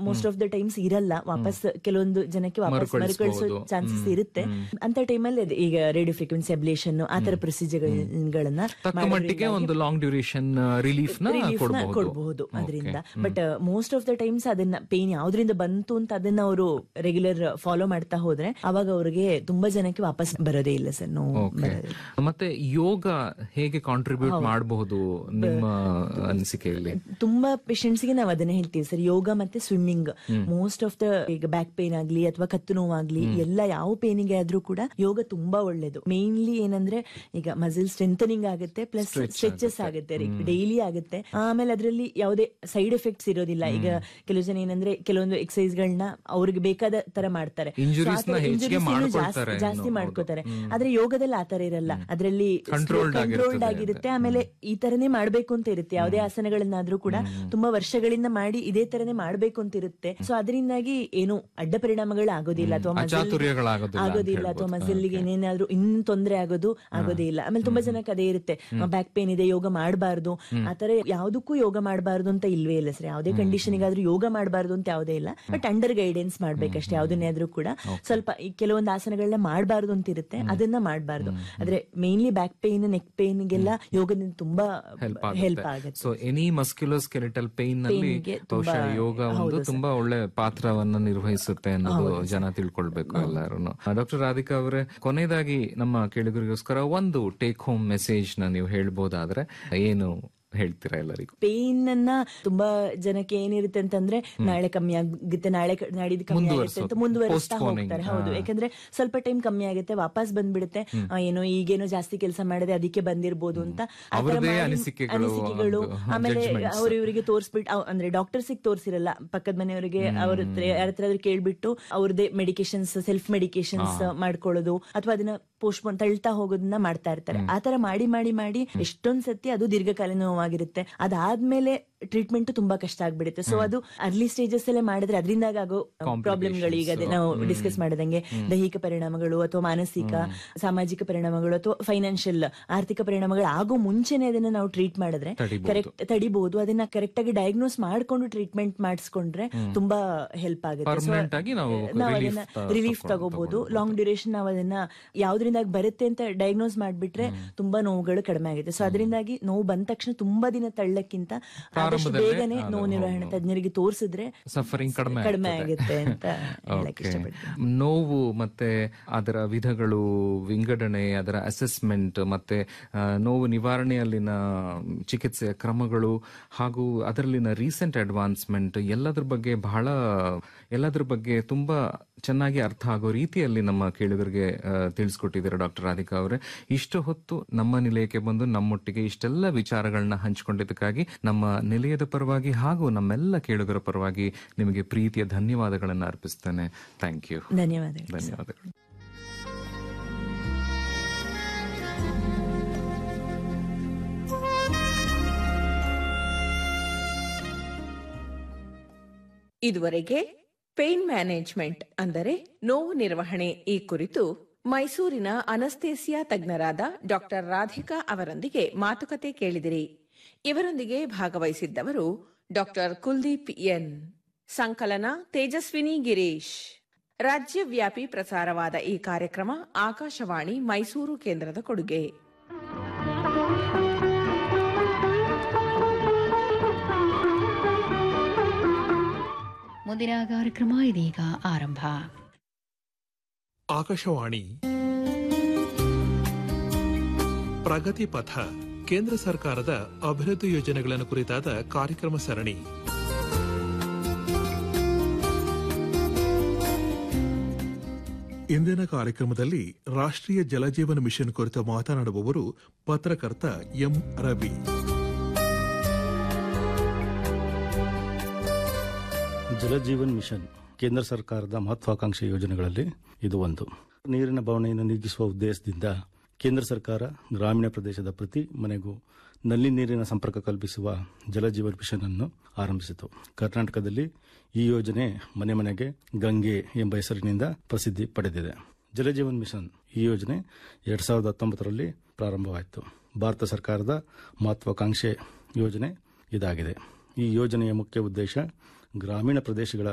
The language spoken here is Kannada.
ಮೋಸ್ಟ್ ಆಫ್ ದ ಟೈಮ್ಸ್ ಇರಲ್ಲ ವಾಪಸ್ ಕೆಲವೊಂದು ಜನಕ್ಕೆ ವಾಪಸ್ ಮರುಕಳಿಸೋ ಮರುಕಳಿಸ್ಬೋದು. ಚಾನ್ಸಸ್ ಇರುತ್ತೆ ಅಂತ ಟೈಮಲ್ಲಿ ಅದೇ ಈಗ ರೇಡಿಯೋ ಫ್ರೀಕ್ವೆನ್ಸಿ ಅಬ್ಲೇಷನ್ ಆ ತರ ಪ್ರೊಸೀಜರ್ಗಳನ್ನ ತಕ್ಕ ಮಟ್ಟಿಗೆ ಒಂದು ಲಾಂಗ್ ಡ್ಯೂರೇಷನ್ ರಿಲೀಫ್ ನ ಕೊಡಬಹುದು ಕೊಡಬಹುದು ಅದರಿಂದ but most of the times ಅದನ್ನ ಪೇನ್ ಯಾವ್ದ್ರಿಂದ ಬಂತು ಅಂತ ಅದನ್ನ ಅವರು ರೆಗ್ಯುಲರ್ ಫಾಲೋ ಮಾಡ್ತಾ ಹೋದ್ರೆ ಅವಾಗ ಅವ್ರಿಗೆ ತುಂಬಾ ಜನಕ್ಕೆ ವಾಪಸ್ ಬರೋದೇ ಇಲ್ಲ ಸರ್ ನೋವು ಓಕೆ ಮತ್ತೆ ಯೋಗ ಹೇಗೆ ಕಾಂಟ್ರಿಬ್ಯೂಟ್ ಮಾಡಬಹುದು ನಿಮ್ಮ ಅನಿಸಿಕೆಯಲ್ಲಿ ತುಂಬಾ ಪೇಷಂಟ್ಸ್ ಗೆ ನಾವು ಅದನ್ನ ಹೇಳ್ತೀವಿ ಸರ್ ಯೋಗ ಮತ್ತೆ ಸ್ವಿಮ್ಮಿಂಗ್ ಮೋಸ್ಟ್ ಆಫ್ ದ ಈಗ ಬ್ಯಾಕ್ ಪೇನ್ ಆಗ್ಲಿ ಅಥವಾ ಕತ್ತು ನೋವಾಗ್ಲಿ ಎಲ್ಲ ಯಾವ ಪೇನಿಗೆ ಆದ್ರೂ ಕೂಡ ಯೋಗ ತುಂಬಾ ಒಳ್ಳೇದು ಮೇನ್ಲಿ ಏನಂದ್ರೆ ಈಗ ಮಸಿಲ್ ಸ್ಟ್ರೆಂಥನಿಂಗ್ ಆಗುತ್ತೆ ಪ್ಲಸ್ ಸ್ಟ್ರೆಚಸ್ ಆಗುತ್ತೆ ಡೈಲಿ ಆಗುತ್ತೆ ಆಮೇಲೆ ಅದರಲ್ಲಿ ಯಾವುದೇ ಸೈಡ್ ಎಫೆಕ್ಟ್ಸ್ ಇರೋದಿಲ್ಲ ಈಗ ಕೆಲವು ಜನ ಏನಂದ್ರೆ ಕೆಲವೊಂದು ಎಕ್ಸಸೈಸ್ ಗಳನ್ನ ಅವ್ರಿಗೆ ಬೇಕಾದ ತರ ಮಾಡ್ತಾರೆ Injuries So ಆ ತರ ನ ಹೆಚ್ಚಿಗೆ injuries ಇನ್ನೂ ಮಾಡ್ಕೊಳ್ತಾರೆ ಜಾಸ್ತಿ- ಜಾಸ್ತಿ ಇನ್ನು, ಮಾಡ್ಕೋತಾರೆ ಆದ್ರೆ ಯೋಗದಲ್ಲಿ ಆತರ ಇರಲ್ಲ ಅದರಲ್ಲಿ Controlled ಕಂಟ್ರೋಲ್ಡ್ ಆಗಿರ್ತದೆ ಆಗಿರುತ್ತೆ ಆಮೇಲೆ ಈ ತರನೇ ಮಾಡ್ಬೇಕು ಅಂತ ಇರುತ್ತೆ ಯಾವುದೇ ಆಸನಗಳನ್ನಾದ್ರೂ ಕೂಡ ತುಂಬಾ ವರ್ಷಗಳಿಂದ ಮಾಡಿ ಇದೇ ತರನೇ ಮಾಡ್ಬೇಕು ಅಂತ ಇರುತ್ತೆ ಸೊ ಅದರಿಂದಾಗಿ ಏನು ಅಡ್ಡ ಪರಿಣಾಮಗಳು ಆಗೋದಿಲ್ಲ ಅಥವಾ muscle- ಅಚಾತುರ್ಯಗಳಾಗೋದಿಲ್ಲ ಅಂತ ಆಗೋದಿಲ್ಲ ಅಥವಾ ಹೇಳ್ಬೋದು. ಮಸಲ್ಗೆ ಏನೇನಾದ್ರೂ ಇನ್ ತೊಂದರೆ ಆಗೋದು ಆಗೋದೇ ಇಲ್ಲ ಆಮೇಲೆ ತುಂಬಾ ಜನಕ್ಕೆ ಅದೇ ಇರುತ್ತೆ ಬ್ಯಾಕ್ ಪೇನ್ ಇದೆ ಯೋಗ ಮಾಡಬಾರ್ದು ಆತರ ಯಾವ್ದಕ್ಕೂ ಯೋಗ ಮಾಡಬಾರ್ದು ಅಂತ ಇಲ್ವೇ ಇಲ್ಲ ಸರ್ ಯಾವುದೇ ಕಂಡೀಷನ್ ಆದ್ರೂ ಯೋಗ ಮಾಡಬಾರ್ದು ಅಂತ ಯಾವುದೇ ಇಲ್ಲ ಬಟ್ ಅಂಡರ್ ಗೈಡೆನ್ಸ್ ಮಾಡ್ಬೇಕಷ್ಟೇ ಯಾವ್ದನ್ನೇ ಆದ್ರೂ ಕೂಡ ಸ್ವಲ್ಪ ಈ ಕೆಲವೊಂದು ಆಸನಗಳನ್ನ ಮಾಡಬಾರ್ದು ಅಂತ ಇರುತ್ತೆ ಅದನ್ನ ಮಾಡಬಾರ್ದು ಆದ್ರೆ ಮೇನ್ಲಿ ಬ್ಯಾಕ್ ಪೇನ್ ನೆಕ್ ಪೇನ್ಗೆಲ್ಲ ಯೋಗದಿಂದ ತುಂಬಾ ಹೆಲ್ಪ್ ಆಗುತ್ತೆ so any musculoskeletal pain ನಲ್ಲಿ Pain ಗೆ ತುಂಬಾ- ಬಹುಶಃ ಯೋಗ ಒಂದು ತುಂಬಾ ಒಳ್ಳೆ ಪಾತ್ರವನ್ನ ನಿರ್ವಹಿಸುತ್ತೆ ಅನ್ನೋದು ಜನ ತಿಳ್ಕೊಳ್ಬೇಕು ಎಲ್ಲರೂ ಡಾಕ್ಟರ್ ರಾಧಿಕಾ ಅವರೇ ಕೊನೆಯದಾಗಿ ನಮ್ಮ ಕೇಳುಗರಿಗೋಸ್ಕರ ಒಂದು ಟೇಕ್ ಹೋಮ್ ಮೆಸೇಜ್ ನ ನೀವು ಹೇಳ್ಬೋದಾದ್ರೆ ಏನು ಹೇಳ್ತೀರಾ ಎಲ್ಲರಿಗೂ ಪೇನ್ ಅನ್ನ ತುಂಬಾ ಜನಕ್ಕೆ ಏನಿರುತ್ತೆ ಅಂತಂದ್ರೆ ನಾಳೆ ಕಮ್ಮಿ ಆಗುತ್ತೆ ನಾಳೆ ಕ- ನಾಡಿದ್ದು ಕಮ್ಮಿ ಆಗುತ್ತೆ ಅಂತ ಮುಂದುವರ್ಸೋದು. ಮುಂದುವರಿಸ್ತಾ Postponing. ಹೋಗ್ತಾರೆ ಹೌದು ಯಾಕಂದ್ರೆ ಸ್ವಲ್ಪ ಟೈಮ್ ಕಮ್ಮಿ ಆಗುತ್ತೆ ವಾಪಸ್ ಬಂದ್ಬಿಡುತ್ತೆ ಆ, ಏನೋ ಈಗೇನೋ ಜಾಸ್ತಿ ಕೆಲಸ ಮಾಡಿದೆ ಅದಕ್ಕೆ ಬಂದಿರ್ಬೋದು ಅಂತ ಆ ಥರ ಅವ್ರದ್ದೇ ಮಾಡಿ- ಅನಿಸಿಕೆಗಳು, ಅನಿಸಿಕೆಗಳು ಒಂದು ಆಮೇಲೆ judgments. ಅವ್ರ ಇವರಿಗೆ ತೋರಿಸ್ಬಿಟ್ಟು ಅಂದ್ರೆ ಡಾಕ್ಟರ್ಸಿಗೆ ತೋರಿಸಿರಲ್ಲ ಪಕ್ಕದ ಮನೆಯವರಿಗೆ ಅವ್ರ ಹತ್ರ ಯಾರ ಹತ್ರ ಆದ್ರೂ ಕೇಳ್ಬಿಟ್ಟು ಅವ್ರದೇ ಮೆಡಿಕೇಶನ್ಸ್ ಸೆಲ್ಫ್ ಮೆಡಿಕೇಶನ್ಸ್ ಮಾಡ್ಕೊಳ್ಳೋದು ಅಥವಾ ಅದನ್ನ ಪೋಸ್ಟ್ಪೋನ್ ತಳ್ತಾ ಹೋಗೋದನ್ನ ಮಾಡ್ತಾ ಇರ್ತಾರೆ ಆ ತರ ಮಾಡಿ ಮಾಡಿ ಮಾಡಿ ಎಷ್ಟೊಂದ್ ಸತಿ ಅದು ದೀರ್ಘಕಾಲೀನ ನೋವಾಗಿರುತ್ತೆ ಅದಾದ್ಮೇಲೆ ಟ್ರೀಟ್ಮೆಂಟ್ ತುಂಬಾ ಕಷ್ಟ ಆಗ್ಬಿಡುತ್ತೆ ಸೊ ಅದು ಅರ್ಲಿ ಸ್ಟೇಜಸ್ ಅಲ್ಲೇ ಮಾಡಿದ್ರೆ ಅದರಿಂದಾಗ ಆಗೋ ಪ್ರಾಬ್ಲಮ್ಗಳು ಈಗ ಅದೇ ನಾವು ಡಿಸ್ಕಸ್ ಮಾಡಿದಂಗೆ ದೈಹಿಕ ಪರಿಣಾಮಗಳು ಅಥವಾ ಮಾನಸಿಕ ಸಾಮಾಜಿಕ ಪರಿಣಾಮಗಳು ಅಥವಾ ಫೈನಾನ್ಷಿಯಲ್ ಆರ್ಥಿಕ ಪರಿಣಾಮಗಳು ಆಗೋ ಮುಂಚೆನೆ ಅದನ್ನ ನಾವು ಟ್ರೀಟ್ ಮಾಡಿದ್ರೆ ತಡಿಬೋದು. ಕರೆಕ್ಟ್ ತಡಿಬಹುದು ಅದನ್ನ ಕರೆಕ್ಟ್ ಆಗಿ ಡಯಾಗ್ನೋಸ್ ಮಾಡ್ಕೊಂಡು ಟ್ರೀಟ್ಮೆಂಟ್ ಮಾಡಿಸ್ಕೊಂಡ್ರೆ ತುಂಬಾ ಹೆಲ್ಪ್ ಆಗುತ್ತೆ So, Permanent ಆಗಿ ನಾವು ನಾವು relief ಅದನ್ನ ತ- ರಿಲೀಫ್ ತಗೊಂಡು- ತಗೋಬಹುದು ಲಾಂಗ್ ಡ್ಯೂರೇಷನ್ ನಾವು ಅದನ್ನ ಯಾವ್ದ್ರಿಂದ ಬರುತ್ತೆ ಅಂತ ಡಯಾಗ್ನೋಸ್ ಮಾಡ್ಬಿಟ್ರೆ ತುಂಬಾ ನೋವುಗಳು ಕಡಿಮೆ ಆಗುತ್ತೆ ಸೊ ಅದರಿಂದಾಗಿ ನೋವು ಬಂದ ತಕ್ಷಣ ತುಂಬಾ ದಿನ ತಳ್ಳಕ್ಕಿಂತ ಆದಷ್ಟು ಪ್ರಾರಂಭದಲ್ಲೇ ಬೇಗನೆ ಅದು ನೋವು ನಿರ್ವಹಣೆ ತಜ್ಞರಿಗೆ ತೋರಿಸಿದ್ರೆ ಸಫರಿಂಗ್ ಕಡಿಮೆ ಕಡಿಮೆ ಆಗ್ತದೆ. ಆಗುತ್ತೆ ಅಂತ ಹೇಳಕ್ Okay. ಇಷ್ಟಪಡ್ತೀನಿ ನೋವು ಮತ್ತೆ ಅದರ ವಿಧಗಳು ವಿಂಗಡಣೆ ಅದರ ಅಸೆಸ್ಮೆಂಟ್ ಮತ್ತೆ ಆ, ನೋವು ನಿವಾರಣೆಯಲ್ಲಿನ ಚಿಕಿತ್ಸೆಯ ಕ್ರಮಗಳು ಹಾಗೂ ಅದರಲ್ಲಿನ ರೀಸೆಂಟ್ ಅಡ್ವಾನ್ಸ್ಮೆಂಟ್ ಎಲ್ಲದ್ರ ಬಗ್ಗೆ ಬಹಳ ಎಲ್ಲದ್ರ ಬಗ್ಗೆ ತುಂಬಾ ಚೆನ್ನಾಗಿ ಅರ್ಥ ಆಗೋ ರೀತಿಯಲ್ಲಿ ನಮ್ಮ ಕೇಳುಗರಿಗೆ ಆ, ತಿಳಿಸ್ಕೊಟ್ಟಿದ್ದಾರೆ ಡಾಕ್ಟರ್ ರಾಧಿಕಾ ಅವರೇ ಇಷ್ಟು ಹೊತ್ತು ನಮ್ಮ ನಿಲಯಕ್ಕೆ ಬಂದು ನಮ್ಮೊಟ್ಟಿಗೆ ಇಷ್ಟೆಲ್ಲ ವಿಚಾರಗಳನ್ನ ಹಂಚಿಕೊಂಡಿದ್ದಕ್ಕಾಗಿ ನಮ್ಮ ನಿಲಯದ ಪರವಾಗಿ ಹಾಗೂ ನಮ್ಮೆಲ್ಲ ಕೇಳುಗರ ಪರವಾಗಿ ನಿಮಗೆ ಪ್ರೀತಿಯ ಧನ್ಯವಾದಗಳನ್ನು ಅರ್ಪಿಸ್ತೇನೆ ಥ್ಯಾಂಕ್ ಯು ಧನ್ಯವಾದಗಳು ಧನ್ಯವಾದಗಳು ಇದುವರೆಗೆ ಪೇನ್ ಮ್ಯಾನೇಜ್ಮೆಂಟ್ ಅಂದರೆ ನೋವು ನಿರ್ವಹಣೆ ಈ ಕುರಿತು ಮೈಸೂರಿನ ಅನಸ್ತೇಸಿಯಾ ತಜ್ಞರಾದ ಡಾಕ್ಟರ್ ರಾಧಿಕಾ ಅವರೊಂದಿಗೆ ಮಾತುಕತೆ ಕೇಳಿದಿರಿ ಇವರೊಂದಿಗೆ ಭಾಗವಹಿಸಿದ್ದವರು ಡಾಕ್ಟರ್ ಕುಲ್ದೀಪ್ ಎನ್ ಸಂಕಲನ ತೇಜಸ್ವಿನಿ ಗಿರೀಶ್ ರಾಜ್ಯವ್ಯಾಪಿ ಪ್ರಸಾರವಾದ ಈ ಕಾರ್ಯಕ್ರಮ ಆಕಾಶವಾಣಿ ಮೈಸೂರು ಕೇಂದ್ರದ ಕೊಡುಗೆ ಮುಂದಿನ ಕಾರ್ಯಕ್ರಮ ಇದೀಗ ಆರಂಭ ಆಕಾಶವಾಣಿ ಪ್ರಗತಿ ಪಥ ಕೇಂದ್ರ ಸರ್ಕಾರದ ಅಭಿವೃದ್ಧಿ ಯೋಜನೆಗಳನ್ನು ಕುರಿತಾದ ಕಾರ್ಯಕ್ರಮ ಸರಣಿ ಇಂದಿನ ಕಾರ್ಯಕ್ರಮದಲ್ಲಿ ರಾಷ್ಟ್ರೀಯ ಜಲಜೀವನ ಮಿಷನ್ ಕುರಿತು ಮಾತನಾಡುವವರು ಪತ್ರಕರ್ತ ಎಂ ರವಿ ಜಲಜೀವನ್ ಮಿಷನ್ ಕೇಂದ್ರ ಸರ್ಕಾರದ ಮಹತ್ವಾಕಾಂಕ್ಷಿ ಯೋಜನೆಗಳಲ್ಲಿ ಇದು ಒಂದು ನೀರಿನ ಬವಣೆಯನ್ನು ನೀಗಿಸುವ ಉದ್ದೇಶದಿಂದ ಕೇಂದ್ರ ಸರ್ಕಾರ ಗ್ರಾಮೀಣ ಪ್ರದೇಶದ ಪ್ರತಿ ಮನೆಗೂ ನಲ್ಲಿ ನೀರಿನ ಸಂಪರ್ಕ ಕಲ್ಪಿಸುವ ಜಲಜೀವನ್ ಮಿಷನ್ ಅನ್ನು ಆರಂಭಿಸಿತು ಕರ್ನಾಟಕದಲ್ಲಿ ಈ ಯೋಜನೆ ಮನೆ ಮನೆಗೆ ಗಂಗೆ ಎಂಬ ಹೆಸರಿನಿಂದ ಪ್ರಸಿದ್ಧಿ ಪಡೆದಿದೆ ಜಲಜೀವನ್ ಮಿಷನ್ ಈ ಯೋಜನೆ ಎರಡ್ ಸಾವಿರದ ಹತ್ತೊಂಬತ್ತರಲ್ಲಿ ಪ್ರಾರಂಭವಾಯಿತು ಭಾರತ ಸರ್ಕಾರದ ಮಹತ್ವಾಕಾಂಕ್ಷೆ ಯೋಜನೆ ಇದಾಗಿದೆ ಈ ಯೋಜನೆಯ ಮುಖ್ಯ ಉದ್ದೇಶ ಗ್ರಾಮೀಣ ಪ್ರದೇಶಗಳ